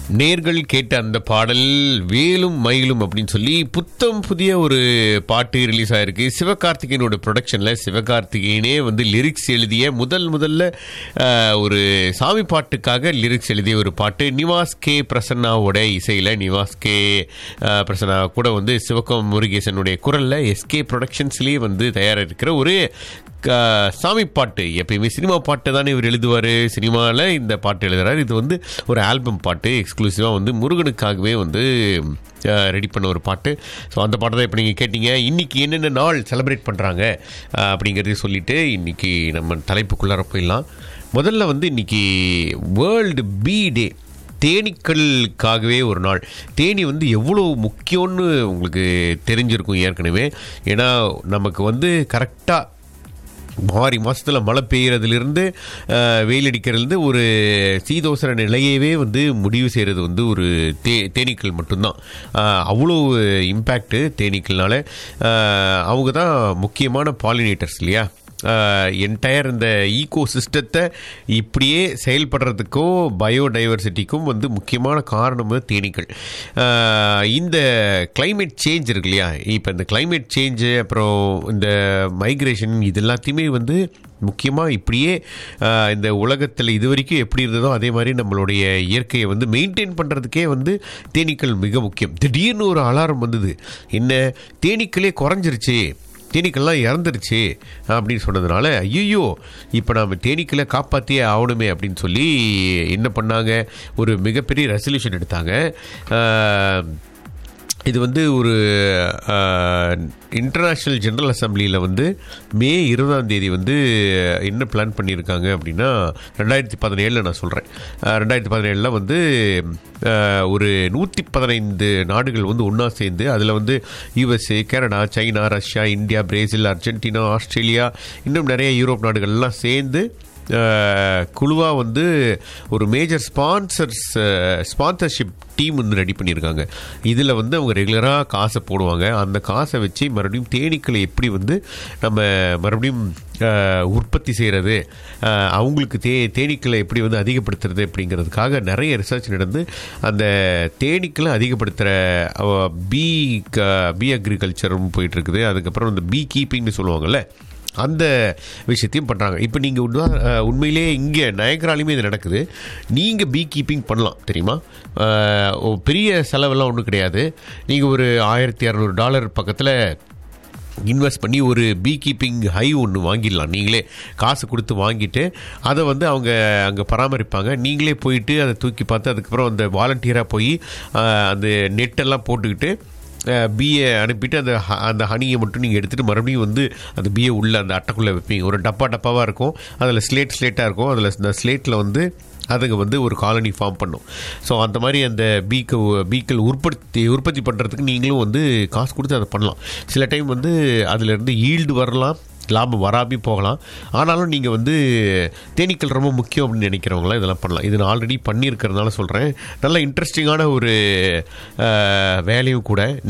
நேர்கள் கேட்ட அந்த பாடல் வேலும் மயிலும் அப்படின்னு சொல்லி புத்தம் புதிய ஒரு பாட்டு ரிலீஸ் ஆயிருக்கு சிவகார்த்திகேயனோட ப்ரொடக்ஷனில் சிவகார்த்திகேயனே வந்து லிரிக்ஸ் எழுதிய முதல் முதல்ல அஹ், ஒரு சாமி பாட்டுக்காக லிரிக்ஸ் எழுதிய ஒரு பாட்டு நிவாஸ் கே பிரசன்னாவோட இசையில் நிவாஸ் கே அஹ், பிரசன்னா கூட வந்து சிவகம் முருகேசனுடைய குரலில் எஸ்கே ப்ரொடக்ஷன்ஸ்லேயே வந்து தயாராக இருக்கிற ஒரு க- சாமி பாட்டு எப்பயுமே சினிமா பாட்டு தானே இவர் எழுதுவார் சினிமாவில் இந்த பாட்டு எழுதுறாரு இது வந்து ஒரு ஆல்பம் பாட்டு எக்ஸ்க்ளூசிவாக வந்து முருகனுக்காகவே வந்து ரெடி பண்ண ஒரு பாட்டு ஸோ அந்த பாட்டை தான் இப்போ நீங்கள் கேட்டீங்க இன்றைக்கி என்னென்ன நாள் செலிப்ரேட் பண்ணுறாங்க அப்படிங்கிறதையும் சொல்லிட்டு இன்றைக்கி நம்ம தலைப்புக்குள்ளார போயிடலாம் முதல்ல வந்து இன்றைக்கி வேர்ல்டு பீ டே தேனீக்களுக்காகவே ஒரு நாள் தேனி வந்து எவ்வளோ முக்கியம்னு உங்களுக்கு தெரிஞ்சிருக்கும் ஏற்கனவே ஏன்னா நமக்கு வந்து கரெக்டாக மாறி மாதத்தில் மழை பெய்யறதுலேருந்து அஹ், வெயில் அடிக்கிறதுலேருந்து ஒரு சீதோசர நிலையவே வந்து முடிவு செய்கிறது வந்து ஒரு தே தேனீக்கள் மட்டும்தான் அஹ், அவ்வளோ இம்பேக்ட்டு தேனீக்கள்னால அஹ், அவங்க தான் முக்கியமான பாலினேட்டர்ஸ் இல்லையா என்டையர் இந்த ஈகோ சிஸ்டத்தை இப்படியே செயல்படுறதுக்கும் பயோடைவர்சிட்டிக்கும் வந்து முக்கியமான காரணம் வந்து தேனீக்கள் அஹ், இந்த climate சேஞ்ச் இருக்கு இல்லையா இப்போ இந்த climate சேஞ்சு அப்புறம் இந்த மைக்ரேஷன் இது எல்லாத்தையுமே வந்து முக்கியமாக இப்படியே அஹ், இந்த உலகத்தில் இது வரைக்கும் எப்படி இருந்ததோ அதே மாதிரி நம்மளுடைய இயற்கையை வந்து மெயின்டைன் பண்ணுறதுக்கே வந்து தேனீக்கள் மிக முக்கியம் திடீர்னு ஒரு அலாரம் வந்தது என்ன தேனீக்களே குறைஞ்சிருச்சு தேனீக்கள்லாம் இறந்துருச்சு அப்படின்னு சொன்னதுனால ஐயோ இப்போ நாம் தேனீக்களை காப்பாற்றியே ஆகணுமே அப்படின்னு சொல்லி என்ன பண்ணாங்க ஒரு மிகப்பெரிய ரெசல்யூஷன் எடுத்தாங்க ஆஹ், இது வந்து ஒரு இன்டர்நேஷ்னல் ஜெனரல் அசம்பிளியில் வந்து மே இருபதாம் தேதி வந்து என்ன பிளான் பண்ணியிருக்காங்க அப்படின்னா ரெண்டாயிரத்தி பதினேழில் நான் சொல்கிறேன் ரெண்டாயிரத்தி பதினேழில் வந்து அஹ், ஒரு நூற்றி பதினைந்து நாடுகள் வந்து ஒன்றா சேர்ந்து அதில் வந்து USA Canada China Russia India Brazil Argentina Australia இன்னும் நிறைய யூரோப் நாடுகள்லாம் சேர்ந்து குழுவாக வந்து ஒரு மேஜர் ஸ்பான்சர்ஸ் ஸ்பான்சர்ஷிப் டீம் வந்து ரெடி பண்ணியிருக்காங்க இதில் வந்து அவங்க ரெகுலராக காசை போடுவாங்க அந்த காசை வச்சு மறுபடியும் தேனீக்களை எப்படி வந்து நம்ம மறுபடியும் அஹ், உற்பத்தி செய்கிறது அவங்களுக்கு தே தேனீக்களை எப்படி வந்து அதிகப்படுத்துறது அப்படிங்கிறதுக்காக நிறைய ரிசர்ச் நடந்து அந்த தேனீக்களை அதிகப்படுத்துகிற பீ பீ அக்ரிகல்ச்சரும் போயிட்டுருக்குது அதுக்கப்புறம் இந்த பீ கீப்பிங்னு சொல்லுவாங்கல்ல அந்த விஷயத்தையும் பண்ணுறாங்க இப்போ நீங்கள் உண்மை உண்மையிலேயே இங்கே நயக்ராலையுமே இது நடக்குது நீங்கள் பீ கீப்பிங் பண்ணலாம் தெரியுமா அஹ், ஓ, பெரிய செலவெல்லாம் ஒன்றும் கிடையாது நீங்கள் ஒரு ஆயிரத்தி இரநூறு டாலர் பக்கத்தில் இன்வெஸ்ட் பண்ணி ஒரு பீ கீப்பிங் ஹை ஒன்று வாங்கிடலாம் நீங்களே காசு கொடுத்து வாங்கிட்டு அதை வந்து அவங்க அங்கே பராமரிப்பாங்க நீங்களே போயிட்டு அதை தூக்கி பார்த்து அதுக்கப்புறம் அந்த வாலண்டியராக போய் அஹ், அந்த நெட்டெல்லாம் போட்டுக்கிட்டு பிஏ அனுப்பிட்டு அந்த ஹ- அந்த ஹனியை மட்டும் நீங்கள் எடுத்துகிட்டு மறுபடியும் வந்து அந்த பிஏ உள்ள அந்த அட்டைக்குள்ளே வைப்பீங்க ஒரு டப்பா டப்பாவாக இருக்கும் அதில் ஸ்லேட் ஸ்லேட்டாக இருக்கும் அதில் இந்த ஸ்லேட்டில் வந்து அதுங்க வந்து ஒரு காலனி ஃபார்ம் பண்ணும் ஸோ அந்த மாதிரி அந்த பீக்கு பீக்கள் உற்பத்தி உற்பத்தி பண்ணுறதுக்கு நீங்களும் வந்து காசு கொடுத்து அதை பண்ணலாம் சில டைம் வந்து அதிலிருந்து ஈல்டு வரலாம் லாபம் வராமே போகலாம் ஆனாலும் நீங்கள் வந்து தேனீக்கள் ரொம்ப முக்கியம் அப்படின்னு நினைக்கிறவங்களாம் இதெல்லாம் பண்ணலாம் இது நான் ஆல்ரெடி பண்ணியிருக்கிறதுனால சொல்கிறேன் நல்ல இன்ட்ரெஸ்டிங்கான ஒரு அஹ், வேலையும் கூட